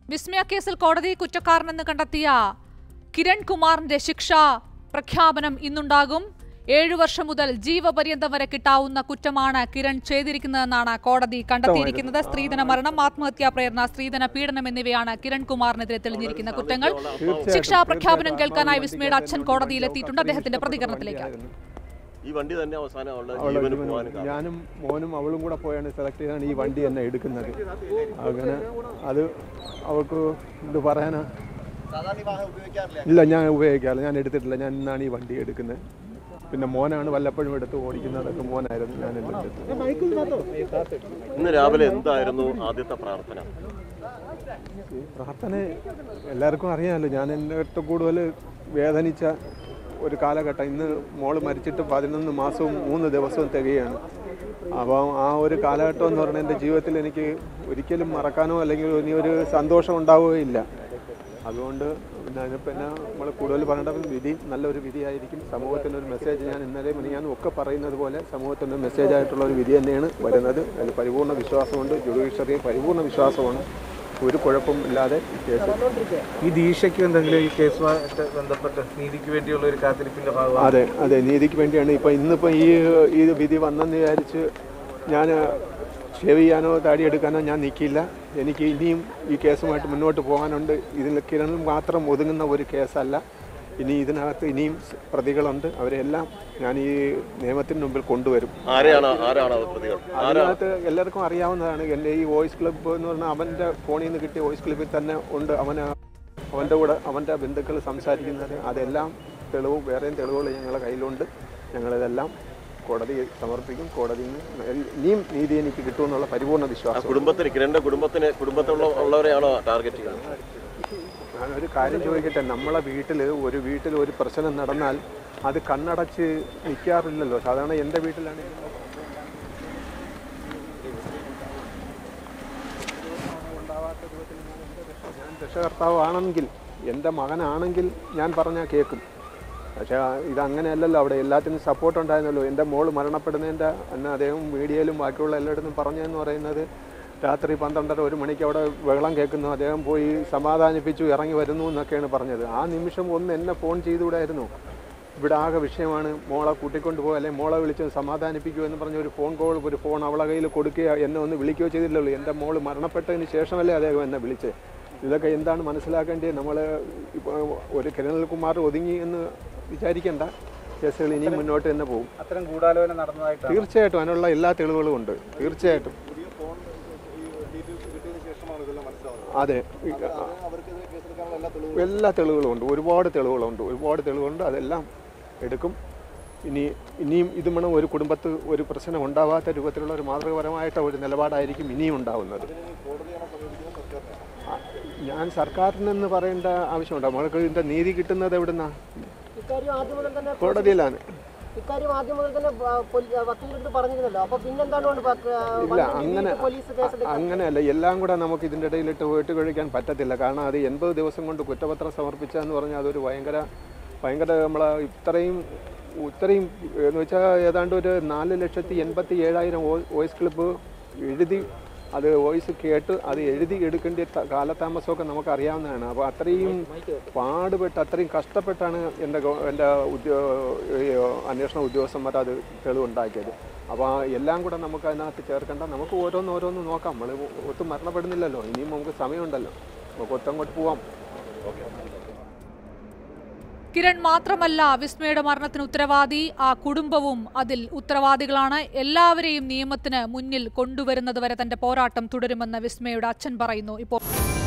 വിസ്മയ കേസിൽ കോടതി കുറ്റക്കാരനെന്ന് കണ്ടെത്തിയ കിരൺ കുമാറിന്റെ ശിക്ഷ പ്രഖ്യാപനം ഇന്നുണ്ടാകും ഏഴു വർഷം മുതൽ ജീവപര്യന്തം വരെ കിട്ടാവുന്ന കുറ്റമാണ് കിരൺ ചെയ്തിരിക്കുന്നതെന്നാണ് കോടതി കണ്ടെത്തിയിരിക്കുന്നത് സ്ത്രീധന മരണം ആത്മഹത്യാ പ്രേരണ സ്ത്രീധന പീഡനം എന്നിവയാണ് കിരൺ കുമാറിനെതിരെ തെളിഞ്ഞിരിക്കുന്ന കുറ്റങ്ങൾ ശിക്ഷാ പ്രഖ്യാപനം കേൾക്കാനായി വിസ്മയുടെ അച്ഛൻ കോടതിയിലെത്തിയിട്ടുണ്ട് അദ്ദേഹത്തിന്റെ പ്രതികരണത്തിലേക്ക് ഈ വണ്ടി തന്നെ അവസാനം അവളുടെ അവളുടെ ജീവന് ജീവന് പോകാൻ കാരണം. ഞാനും മോനും അവളും കൂടെ പോയാണ് സെലക്ട് ചെയ്താണ് ഈ വണ്ടി തന്നെ എടുക്കുന്നത് അങ്ങനെ അത് അവൾക്ക് ഇത് പറയാനാ ഇല്ല ഞാൻ ഉപയോഗിക്കാറില്ല ഞാൻ എടുത്തിട്ടില്ല ഞാൻ ഇന്നാണ് ഈ വണ്ടി എടുക്കുന്നത് പിന്നെ മോനാണ് വല്ലപ്പോഴും എടുത്ത് ഓടിക്കുന്നതൊക്കെ മോനായിരുന്നു ഞാൻ എടുത്തിട്ട് ഇന്ന് രാവിലെ എന്തായിരുന്നു ആദ്യത്തെ പ്രാർത്ഥന ഈ പ്രാർത്ഥന എല്ലാവർക്കും അറിയാമല്ലോ ഞാൻ എൻ്റെ ഏറ്റവും കൂടുതൽ വേദനിച്ച ഒരു കാലഘട്ടം ഇന്ന് മോള് മരിച്ചിട്ട് പതിനൊന്ന് മാസവും മൂന്ന് ദിവസവും തികയാണ് അപ്പോൾ ആ ഒരു കാലഘട്ടം എന്ന് പറഞ്ഞാൽ എൻ്റെ ജീവിതത്തിൽ എനിക്ക് ഒരിക്കലും മറക്കാനോ അല്ലെങ്കിൽ ഇനി ഒരു സന്തോഷം ഉണ്ടാവുകയില്ല അതുകൊണ്ട് പിന്നെ അതിന് പിന്നെ നമ്മൾ കൂടുതൽ പറയേണ്ട വിധി നല്ലൊരു വിധിയായിരിക്കും സമൂഹത്തിൻ്റെ ഒരു മെസ്സേജ് ഞാൻ ഇന്നലെ ഞാൻ ഒക്കെ പറയുന്നത് പോലെ സമൂഹത്തിൻ്റെ മെസ്സേജ് ആയിട്ടുള്ള ഒരു വിധി തന്നെയാണ് വരുന്നത് അതിൽ പരിപൂർണ്ണ വിശ്വാസമുണ്ട് ജുഡീഷ്യറി പരിപൂർണ്ണ വിശ്വാസമാണ് ഒരു കുഴപ്പം ഇല്ലാതെ ഈ കേസ് ഈ ദീക്ഷയ്ക്ക് എന്തെങ്കിലും ഈ കേസുമായിട്ട് ബന്ധപ്പെട്ട് നീതിക്ക് വേണ്ടിയുള്ള ഒരു കാത്തിരിപ്പിന്റെ ഭാഗമാണ് അതെ അതെ നീതിക്ക് വേണ്ടിയാണ് ഇപ്പം ഇന്നിപ്പോൾ ഈ ഈ വിധി വന്നെന്ന് വിചാരിച്ച് ഞാൻ ഷേവ് ചെയ്യാനോ താടി എടുക്കാനോ ഞാൻ നിൽക്കില്ല എനിക്ക് ഇനിയും ഈ കേസുമായിട്ട് മുന്നോട്ട് പോകാനുണ്ട് ഇതിൽ കിരണിൽ മാത്രം ഒതുങ്ങുന്ന ഒരു കേസല്ല ഇനി ഇതിനകത്ത് ഇനിയും പ്രതികളുണ്ട് അവരെല്ലാം ഞാൻ ഈ നിയമത്തിന് മുമ്പിൽ കൊണ്ടുവരും ആരെയാണ് ആരാണ് അത് പ്രതികൾ ആരാ അതിനകത്ത് എല്ലാവർക്കും അറിയാവുന്നതാണ് എൻ്റെ ഈ വോയിസ് ക്ലബ്ബ് എന്ന് പറഞ്ഞാൽ അവൻ്റെ ഫോണിൽ നിന്ന് കിട്ടിയ വോയിസ് ക്ലിപ്പിൽ തന്നെ ഉണ്ട് അവന് അവൻ്റെ കൂടെ അവൻ്റെ ബന്ധുക്കൾ സംസാരിക്കുന്നത് അതെല്ലാം തെളിവും വേറെയും തെളിവുകൾ ഞങ്ങളുടെ കയ്യിലുണ്ട് ഞങ്ങളിതെല്ലാം കോടതി സമർപ്പിക്കും കോടതിയിൽ നിന്ന് ഇനിയും നീതി എനിക്ക് കിട്ടുമെന്നുള്ള പരിപൂർണ്ണ ആ വിശ്വാസം കുടുംബത്തിന് കിരണിന്റെ കുടുംബത്തിന് കുടുംബത്തിലുള്ള ഉള്ളവരെയാണോ ടാർഗറ്റ് ചെയ്യുന്നത് ഞാനൊരു കാര്യം ചോദിക്കട്ടെ നമ്മളെ വീട്ടിൽ ഒരു വീട്ടിൽ ഒരു പ്രശ്നം നടന്നാൽ അത് കണ്ണടച്ച് നിൽക്കാറില്ലല്ലോ സാധാരണ എൻ്റെ വീട്ടിലാണെങ്കിൽ ഞാൻ രക്ഷകർത്താവാണെങ്കിൽ എൻ്റെ മകനാണെങ്കിൽ ഞാൻ പറഞ്ഞാൽ കേൾക്കും പക്ഷേ ഇതങ്ങനെയല്ലല്ലോ അവിടെ എല്ലാത്തിനും സപ്പോർട്ട് ഉണ്ടായിരുന്നല്ലോ എൻ്റെ മോള് മരണപ്പെടുന്നതിൻ്റെ അന്ന് അദ്ദേഹം മീഡിയയിലും ബാക്കിയുള്ള എല്ലായിടത്തും പറഞ്ഞതെന്ന് പറയുന്നത് രാത്രി പന്ത്രണ്ടര ഒരു മണിക്ക് അവിടെ ബഹളം കേൾക്കുന്നു അദ്ദേഹം പോയി സമാധാനിപ്പിച്ചു ഇറങ്ങി വരുന്നു എന്നൊക്കെയാണ് പറഞ്ഞത് ആ നിമിഷം ഒന്ന് എന്നെ ഫോൺ ചെയ്തുകൂടായിരുന്നു ഇവിടെ ആകെ വിഷയമാണ് മോളെ കൂട്ടിക്കൊണ്ട് പോകുക അല്ലെങ്കിൽ മോളെ വിളിച്ച് സമാധാനിപ്പിക്കുക എന്ന് പറഞ്ഞ ഒരു ഫോൺ കോൾ ഒരു ഫോൺ അവളെ കയ്യിൽ കൊടുക്കുകയോ എന്നെ ഒന്ന് വിളിക്കുകയോ ചെയ്തില്ലല്ലോ എൻ്റെ മോള് മരണപ്പെട്ടതിന് ശേഷമല്ലേ അദ്ദേഹം എന്നെ വിളിച്ചത് ഇതൊക്കെ എന്താണ് മനസ്സിലാക്കേണ്ടത് നമ്മൾ ഇപ്പോൾ ഒരു കിരണൽകുമാർ ഒതുങ്ങി എന്ന് വിചാരിക്കേണ്ട കേസുകൾ ഇനിയും മുന്നോട്ട് തന്നെ പോകും അത്തരം ഗൂഢാലോചന നടന്നതായിട്ടാണ് തീർച്ചയായിട്ടും അതിനുള്ള എല്ലാ തെളിവുകളും ഉണ്ട് തീർച്ചയായിട്ടും അതെ ഈ- എല്ലാ തെളിവുകളും ഉണ്ട് ഒരുപാട് തെളിവുകളുണ്ട് ഒരുപാട് തെളിവുണ്ട് അതെല്ലാം എടുക്കും ഇനി ഇനിയും ഇത് വേണം ഒരു കുടുംബത്ത് ഒരു പ്രശ്നം ഉണ്ടാവാത്ത രൂപത്തിലുള്ള ഒരു മാതൃകപരമായിട്ട് ഒരു നിലപാടായിരിക്കും ഇനിയും ഉണ്ടാവുന്നത് ആ, ഞാൻ സർക്കാരിനെന്ന് പറയേണ്ട ആവശ്യമുണ്ടോ നമ്മൾക്ക് ഇതിൻ്റെ നീതി കിട്ടുന്നത് എവിടുന്നാ ഇക്കാര്യം ആദ്യം മുതൽ തന്നെ കോടതിയിലാണ് ഇക്കാര്യം ആദ്യം മുതൽ തന്നെ വ- പോലീ- വക്കീലിന്റെ പറഞ്ഞിരുന്നല്ലോ അപ്പൊ പിന്നെന്താണ് കൊണ്ട് വക്ക- ഇല്ല വന്നിട്ട് അങ്ങനെ ഇനിയിപ്പോ പോലീസ് കേസെടുക്കാൻ അങ്ങനെയല്ല എല്ലാം കൂടെ നമുക്ക് ഇതിൻ്റെ ഇടയിലിട്ട് പോയിട്ട് കഴിക്കാൻ പറ്റത്തില്ല കാരണം അത് എൺപത് ദിവസം കൊണ്ട് കുറ്റപത്രം സമർപ്പിച്ച എന്ന് പറഞ്ഞാൽ അതൊരു ഭയങ്കര ഭയങ്കര നമ്മളെ ഇത്രയും ഇത്രയും എന്ന് വെച്ചാൽ ഏതാണ്ട് ഒരു നാല് ലക്ഷത്തി എൺപത്തി ഏഴായിരം വോയിസ് ക്ലിപ്പ് എഴുതി അത് വോയിസ് കേട്ട് അത് എഴുതി എടുക്കേണ്ട ത- കാലതാമസമൊക്കെ നമുക്ക് അറിയാവുന്നതാണ് അപ്പോൾ അത്രയും പാടുപെട്ട് അത്രയും കഷ്ടപ്പെട്ടാണ് എൻ്റെ ഗവ- എൻ്റെ ഉദ്യോ ഈ അന്വേഷണ ഉദ്യോഗസ്ഥന്മാർ അത് തെളിവുണ്ടാക്കിയത് അപ്പോൾ എല്ലാം കൂടെ നമുക്ക് അതിനകത്ത് ചേർക്കേണ്ട നമുക്ക് ഓരോന്ന് ഓരോന്ന് നോക്കാം നമ്മൾ ഒട്ടും മരണപ്പെടുന്നില്ലല്ലോ ഇനിയും നമുക്ക് സമയമുണ്ടല്ലോ നമുക്ക് ഒത്തങ്ങോട്ട് പോവാം കിരൺ മാത്രമല്ല വിസ്മയുടെ മരണത്തിന് ഉത്തരവാദി ആ കുടുംബവും അതിൽ ഉത്തരവാദികളാണ് എല്ലാവരെയും നിയമത്തിന് മുന്നിൽ കൊണ്ടുവരുന്നത് വരെ തന്റെ പോരാട്ടം തുടരുമെന്ന് വിസ്മയുടെ അച്ഛൻ പറയുന്നു ഇപ്പോൾ